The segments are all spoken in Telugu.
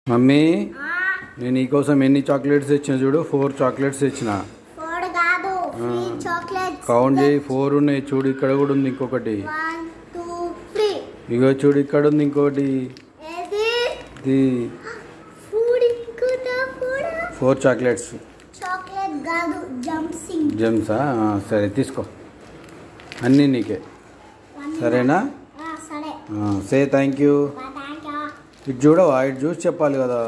మమ్మీ నేను నీకోసం ఎన్ని చాక్లెట్స్ తెచ్చిన చూడు ఫోర్ చాక్లెట్స్ తెచ్చిన ఫోర్ కాదు త్రీ చాక్లెట్స్ కౌంట్ చేయి ఫోర్ ఉన్నాయి చూడు ఇక్కడ కూడా ఉంది ఇంకొకటి వన్ టూ త్రీ ఇగో చూడు ఇక్కడ ఉంది ఇంకోటి ఏది ఇది ఫుడ్ ఇంకుతా ఫుడ్ ఫోర్ చాక్లెట్స్ చాక్లెట్ కాదు జంప్సింగ్ జెమ్సా ఆ, సరే తీసుకో అన్నీ నీకే సరేనా సరే సే థ్యాంక్ యూ థ్యాంక్ ఇటు చూడవా ఇటు చూసి చెప్పాలి కదా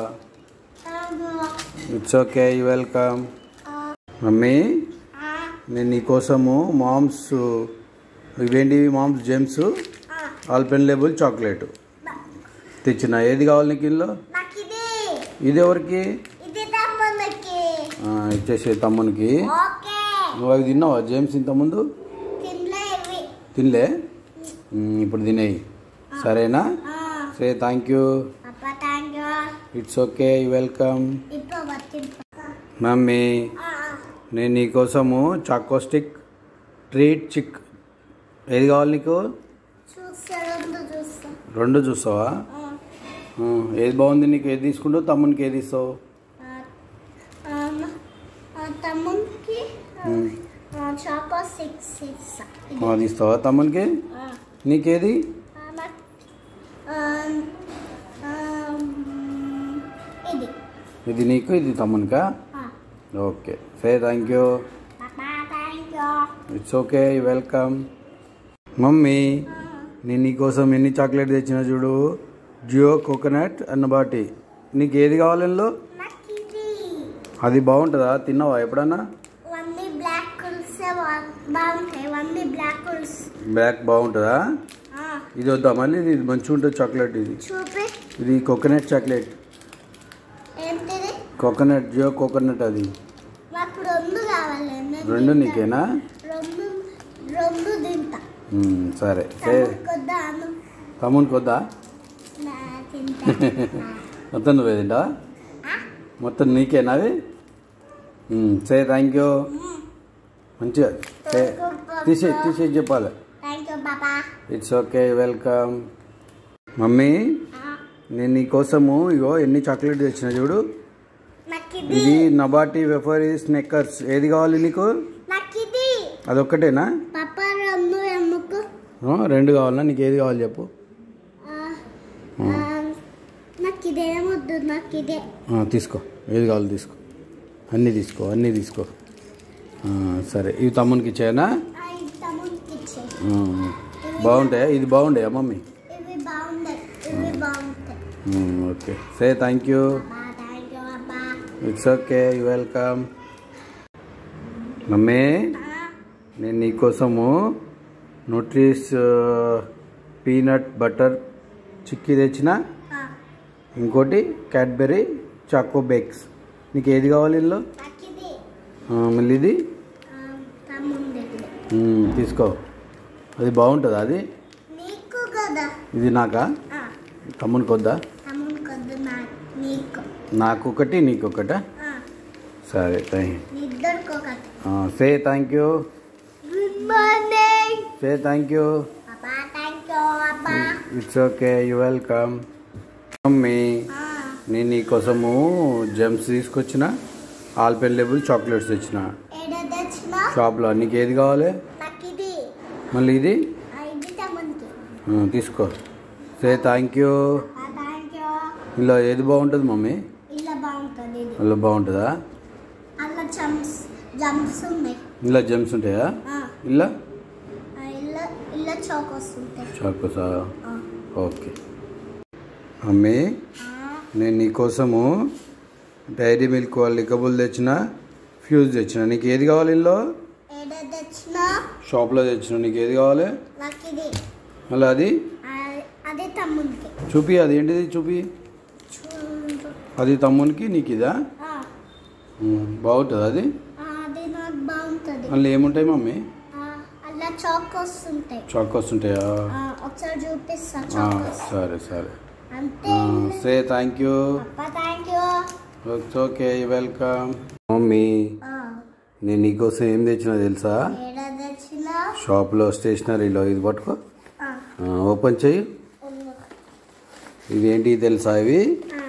you it's okay you welcome mummy నేను నీకోసము మామ్స్ ఇవేంటి మామ్స్ జెమ్స్ ఆల్పెన్ లేబుల్ చాక్లెట్ తెచ్చిన ఏది కావాలి నీకు ఇల్లు నాకు ఇది ఇది ఎవరికి ఇది తమ్మునికి ఆ, ఇచ్చేసే తమ్మునికి ఓకే నువ్వు అవి తిన్నావా జేమ్స్ ఇంతకుముందు తినలే ఇవి తినలే మ్, ఇప్పుడు తినేయి సరేనా సే థ్యాంక్ యూ అప్ప thank you it's okay you welcome ఇప్పుడు వచ్చి మమ్మీ నేను నీకోసము చాకో స్టిక్ ట్రీట్ చిక్ ఏది కావాలి నీకు చూస్తా రెండు చూస్తా రెండు చూస్తావా ఆ, ఏది బాగుంది నీకు ఏది తీసుకుంటావు తమ్మునికి ఏది ఇస్తావు తమ్మునికి చాకో సిక్స్ సిక్స్ అది ఇస్తావా తమ్మునికి నీకేది ఇది ఇది నీకు ఇది తమ్మునికా okay say thank you thank you it's okay welcome mummy నేను నీకోసం ఎన్ని చాక్లెట్ తెచ్చిన చూడు జియో కోకోనట్ అన్న బాటి నీకు ఏది కావాలి ఇందులో నాకు ఇది అది బాగుంటుందా తిన్నావా ఎప్పుడన్నా వన్లీ బ్లాక్ కుల్స్ బాగుంటాయి వన్లీ బ్లాక్ కుల్స్ బ్లాక్ బాగుంటుందా ఇది వద్దా మళ్ళీ ఇది మంచిగా ఉంటుంది చాక్లెట్ ఇది చూపి ఇది కోకోనట్ చాక్లెట్ ఏంటిది కోకోనట్ జియో కోకోనట్ అది నాకు రెండు కావాలి నేను రెండు తింటా. నీకేనా రెండు రెండు తింటా మ్మ్, సరే సే కొద్దా అను తమ్మునికి వద్దా నా తింటా మొత్తం నువ్వే తింటావా మొత్తం నీకేనా అది మ్మ్, సే థ్యాంక్ యూ మంచిగా సే తీసే తీసే చెప్పాలి థ్యాంక్ యూ బాబా ఇట్స్ ఓకే వెల్కమ్ మమ్మీ నేను నీకోసము ఇగో ఎన్ని చాక్లెట్ తెచ్చిన చూడు నాకు ఇది ఇది నబాటి వెఫర్ స్నెక్కర్స్ ఏది కావాలి నీకు నాకు ఇది అదొక్కటేనా పాపా రెండు ఎముకు ఆ, రెండు కావాలా నీకు ఏది కావాలి చెప్పు నాకు ఇదేమొద్దు నాకు ఇదే ఆ, తీసుకో ఏది కావాలి తీసుకో అన్నీ తీసుకో అన్నీ తీసుకో ఆ, సరే ఇవి తమ్మునికి ఇచ్చాయనా ఆ, ఇది తమ్మునికి ఇచ్చే ఆ, బాగుంటాయా ఇది బాగుంటాయా మమ్మీ ఇవి బాగుంటాయి ఇవి బాగుంటాయి మ్మ్, ఓకే సే థ్యాంక్ యూ బాబా థ్యాంక్ యూ బాబా it's okay you welcome mummy నేను నీకోసము న్యూట్రీస్ పీనట్ బటర్ చిక్కీ తెచ్చిన ఇంకోటి క్యాడ్బెరీ చాకో బేక్స్ నీకు ఏది కావాలి ఇల్లు నాకు ఇది మళ్ళీ ఇది ఆ, తమ్ముంది మ్మ్, తీసుకో అది బాగుంటుందా అది నీకు కదా ఇది నాకా ఆ, తమ్మునికి వద్దా తమ్మునికి వద్దు నా నీకు నాకు ఒకటి నీకు ఒకటా ఆ, సరే థ్యాంక్ నీ ఇద్దరికి ఒకటి say thank you good morning say thank you బాబా థ్యాంక్ యూ బాబా it's okay you welcome mummy ఆ, నేను నీకోసము జెమ్స్ తీసుకొచ్చిన ఆల్పెన్ లేబుల్ చాక్లెట్స్ తెచ్చిన ఏడ తెచ్చిన షాప్లో నీకు ఏది కావాలి నాకు ఇది మళ్ళీ ఇది ఆ, ఇది తమ్మునికి ఆ, తీసుకో say thank you thank you ఇలా ఏది బాగుంటుంది మమ్మీ ఇలా బాగుంటుంది ఇది ఇలా బాగుంటుందా అలా జంప్స్ జంప్స్ ఉన్నాయి ఇలా జెమ్స్ ఉంటాయా ఆ, ఇలా ఆ, ఇలా ఇలా చౌకస్ ఉంటాయి చాకోసా ఆ, ఓకే మమ్మీ ఆ, నేను నీకోసము డైరీ మిల్క్ వాళ్ళు లికబుల్ తెచ్చిన ఫ్యూజ్ తెచ్చిన నీకు ఏది కావాలి ఇందులో ఏడ తెచ్చిన షాప్లో తెచ్చిన నీకు ఏది కావాలి నాకు ఇది మళ్ళీ అది ఆ, అదే తమ్మునికి చూపి అది ఏంటిది చూపి చూడు అది తమ్మునికి నీకు ఇదా ఆ, ఉమ్, బాగుంటుంది అది ఆ, అది నాకు బాగుంటుంది మళ్ళీ ఏముంటాయి మమ్మీ ఆ, అలా చౌకస్ ఉంటాయి చాకోస్ ఉంటాయా ఆ, ఒకసారి చూపిస్తా ఆ, చౌకస్ సరే సరే అంతే సే థ్యాంక్ యూ అప్ప thank you it's okay welcome mummy నేను నీకోసం ఏం తెచ్చినా తెలుసా ఏడ తెచ్చిన షాప్లో స్టేషనరీలో ఇది పట్టుకో ఆ, ఆ, ఓపెన్ చెయ్యి ఉంది. ఇవి ఏంటి తెలుసా ఇవి ఆ,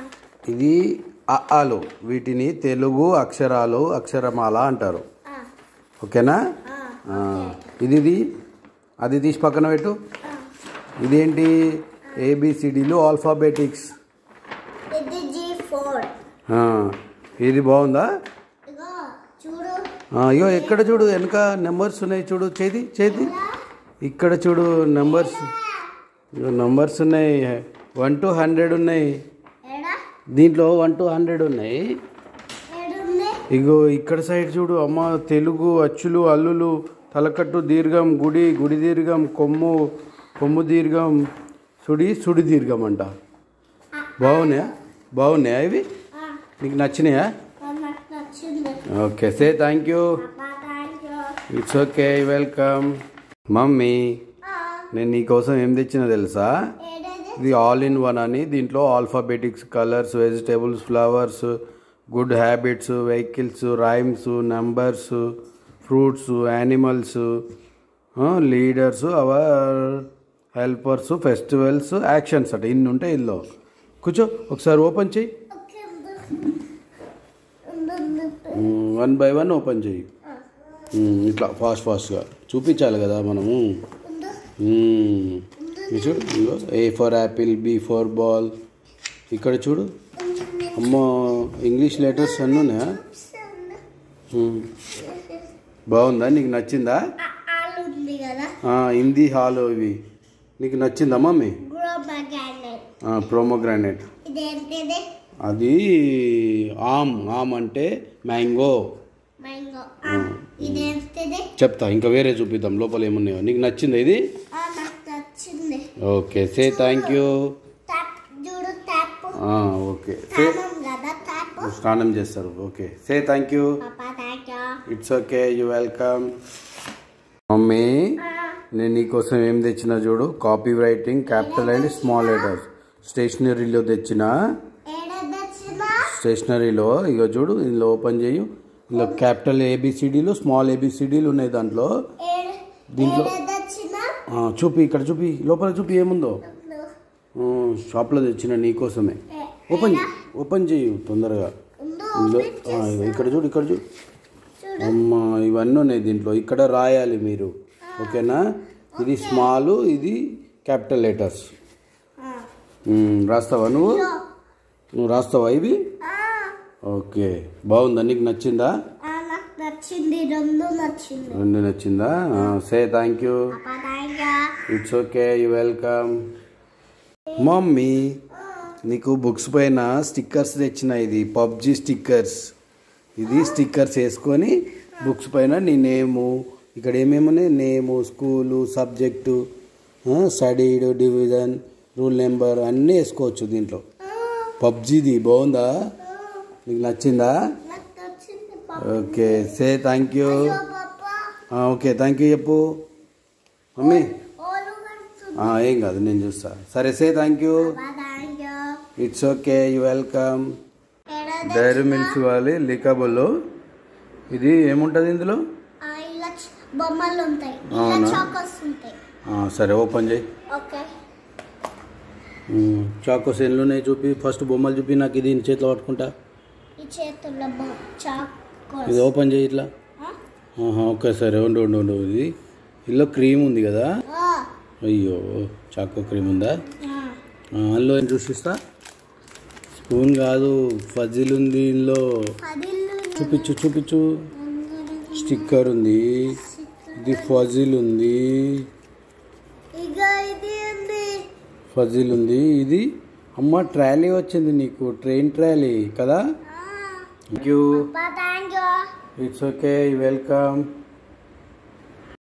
ఇది అ, ఆలు వీటిని తెలుగు అక్షరాలు అక్షరమాల అంటారు ఆ, ఓకేనా ఆ, ఆ, ఇది ఇది అది తీసి పక్కన పెట్టు ఇదేంటి ఏబిసిడిలు ఆల్ఫాబెటిక్స్ ఇది జీ ఫోర్ ఆ, ఇది బాగుందా ఇగో చూడు ఆ, అయ్యో ఎక్కడ చూడు వెనక నెంబర్స్ ఉన్నాయి చూడు చేతి చేతి ఇక్కడ చూడు నెంబర్స్ నెంబర్స్ ఉన్నాయి వన్ టు హండ్రెడ్ ఉన్నాయి ఎడా దీంట్లో వన్ టు హండ్రెడ్ ఉన్నాయి ఏడుంది ఇగో ఇక్కడ సైడ్ చూడు అమ్మ తెలుగు అచ్చులు అల్లులు తలకట్టు దీర్ఘం గుడి గుడి దీర్ఘం కొమ్ము కొమ్ము దీర్ఘం సుడి సుడి దీర్ఘం అంట బాగున్నాయా బాగున్నాయా ఇవి ఆ, నీకు నచ్చినాయా నాకు నచ్చింది ఓకే సే థ్యాంక్ యూ అబ్బా thank you it's okay welcome mummy ఆ, నేను నీకోసం ఏం తెచ్చినా తెలుసా ఏడేది ఇది ఆల్ ఇన్ వన్ అని దీంట్లో alphabetics colours vegetables flowers good habits vehicles rhymes numbers fruits animals leaders our helpers festivals actions అట ఇన్ని ఉంటాయి ఇందులో కూర్చో ఒకసారి ఓపెన్ చెయ్యి ఓకే ఉండు. ఉండు, ఉండు. వన్ బై వన్ ఓపెన్ చెయ్యి ఆ, ఉమ్, ఇట్లా ఫాస్ట్ ఫాస్ట్గా చూపించాలి కదా మనము ఉండు. మ్మ్. ఇది చూడు ఇదిగో A for apple B for ball ఇక్కడ చూడు అమ్మో ఇంగ్లీష్ లెటర్స్ అన్నీ ఉన్నాయా మ్మ్. బాగుందా నీకు నచ్చిందా ఆ, ఆలు ఉంది కదా ఆ, హిందీ హాల్ ఇవి నీకు నచ్చిందా మమ్మీ గ్రో బ్యాగ్ ప్రోమోగ్రానైట్ ఇదేంటిది అది ఆమ్ ఆమ్ అంటే మ్యాంగో మ్యాంగో ఇదేంటిది చెప్తా ఇంకా వేరే చూపిద్దాం లోపల ఏమున్నాయో నీకు నచ్చిందా ఇది ఆ, నాకు నచ్చింది okay say thank you tap చూడు ట్యాప్ ఓకే సే తానం కదా ట్యాప్ స్నానం చేస్తారు ఓకే సే థ్యాంక్ యూ పాపా thank you it's okay you welcome mummy నేను నీకోసం ఏం తెచ్చినా చూడు copy writing capital and small letters స్టేషనరీలో తెచ్చిన ఏడదొచ్చినా స్టేషనరీలో ఇక చూడు ఇందులో ఓపెన్ చేయు ఇందులో క్యాపిటల్ ఏబిసిడీలు స్మాల్ ఏబిసిడీలు ఉన్నాయి దాంట్లో ఏడు దీంట్లో- ఏడదొచ్చినా ఆ, చూపి ఇక్కడ చూపి లోపల చూపి ఏముందో ఆ, షాప్లో తెచ్చిన నీకోసమే ఓపెన్ చేయి ఓపెన్ చేయు తొందరగా ఉండు ఇందులో ఆ, ఇగో ఇక్కడ చూడు ఇక్కడ చూడు అమ్మా ఇవన్నీ ఉన్నాయి దీంట్లో ఇక్కడ రాయాలి మీరు ఓకేనా ఇది స్మాల్ ఇది క్యాపిటల్ లెటర్స్ ఆ. రాస్తావా నువ్వు నువ్వు రాస్తావా ఇవి ఆ, ఓకే బాగుందా నీకు నచ్చిందా ఆ, నాకు నచ్చింది రెండు నచ్చింది రెండు నచ్చిందా సే థ్యాంక్ యూ పాపా thank you it's okay you welcome mummy నీకు బుక్స్ పైన స్టిక్కర్స్ తెచ్చిన ఇది పబ్జి స్టిక్కర్స్ ఇది స్టిక్కర్స్ వేసుకొని బుక్స్ పైన నీ నేము ఇక్కడ ఏమేమి name school subject studied division rule number అన్నీ వేసుకోవచ్చు దీంట్లో పబ్జిది బాగుందా నీకు నచ్చిందా నాకు నచ్చింది ఓకే సే థ్యాంక్ యూ పాపా ఓకే థ్యాంక్ యూ చెప్పు మమ్మీ ఓలు కడుతుంది ఆ, ఏం కాదు నేను చూస్తా సరే సే థ్యాంక్ యూ పాపా thank you it's okay you welcome ఏడదొచ్చినా డైరీ మిల్క్ ఇవ్వాలి లికబుల్ ఇది ఏముంటుంది ఇందులో ఆ, ఇలా చ- బొమ్మలు ఉంటాయి ఇలా అవునా? చాకోస్ ఉంటాయి ఆ, సరే ఓపెన్ చేయి ఓకే చాకోస్ ఎన్ని ఉన్నాయి చూపి ఫస్ట్ బొమ్మలు చూపి నాకు ఇది చేతిలో పట్టుకుంటా ఈ చేతుల్లో బొ- చాకోస్ ఇది ఓపెన్ చేయి ఇట్లా ఆ? ఆహా, ఓకే సరే ఉండు ఉండు ఉండు ఇది ఇందులో క్రీమ్ ఉంది కదా ఆ, అయ్యో చాకో క్రీమ్ ఉందా ఆ. ఆ, అందులో ఏం చూసిస్తా స్పూన్ కాదు ఫజిల్ ఉంది ఇందులో పదిళ్ళు చూపించు చూపించు స్టిక్కర్ ఉంది ఇది ఫజిల్ ఉంది ఇక ఇది ఉంది ఫజిల్ ఉంది ఇది అమ్మ ట్రాలీ వచ్చింది నీకు ట్రైన్ ట్రాలీ కదా ఆ, థ్యాంక్ యూ పాపా thank you it's okay welcome